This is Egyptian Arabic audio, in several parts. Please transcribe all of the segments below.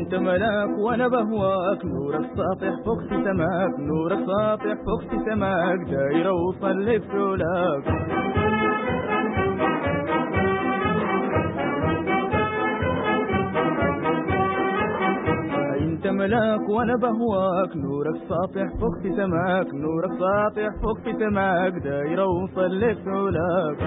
انت ملاك وانا بهواك نورك ساطح فوق في سماك نورك ساطح فوق في سماك داير اوصل لك في علاك انت ملاك وانا بهواك نورك ساطح فوق في سماك نورك ساطح فوق في سماك داير اوصل لك في علاك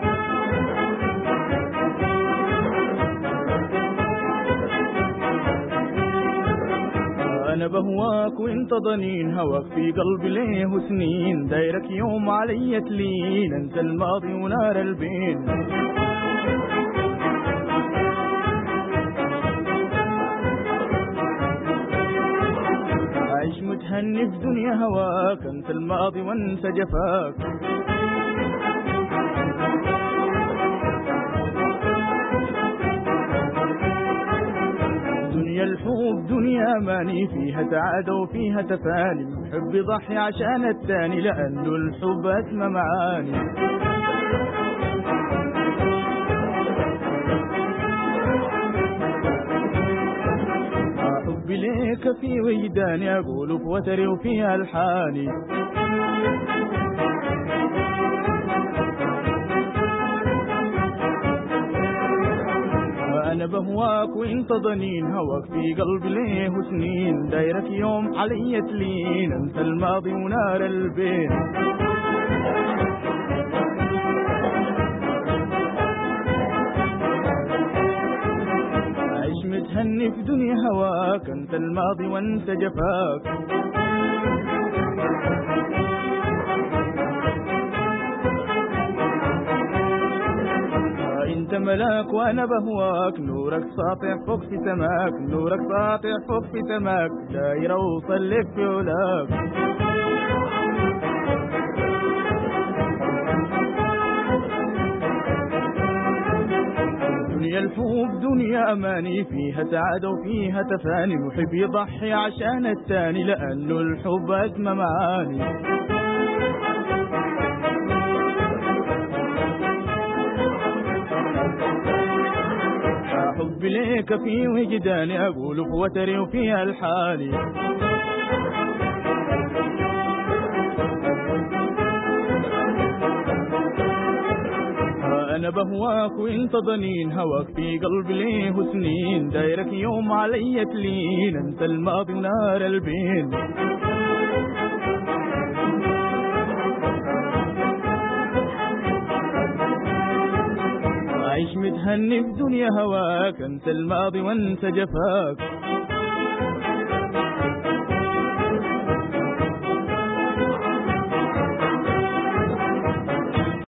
انا بهواك وانت ضنين هواك في قلبي ليه سنين دايرك يوم علي تلين انت الماضي ونار البين عايش متهني في دنيا هواك انت الماضي وانسى جفاك دنيا الحب دنيا ماني فيها سعادة وفيها تفاني الحب يضحي عشان التاني لأنه الحب أسمى معاني حبي ليك في وجداني أقول في وتري وفي ألحاني أنا بهواك وانت ضنين هواك في قلبي ليه سنين دايرك يوم علي تلين انت الماضي ونار البين عيش متهني في دنيا هواك انت الماضي وانت جفاك انت ملاك وانا بهواك نورك ساطع فوق في سماك نورك ساطع فوق في سماك داير اوصل لك في علاك دنيا الحب دنيا اماني فيها سعادة وفيها تفاني محب يضحي عشان التاني لانه الحب اسمى معاني حبي ليك في وجداني أقول في وتري وفي ألحاني أنا بهواك وانت ضنين هواك في قلبي ليه سنين دايرك يوم علي تلين انت الماضي ونار البين عيش متهني في دنيا هواك انت الماضي وانت جفاك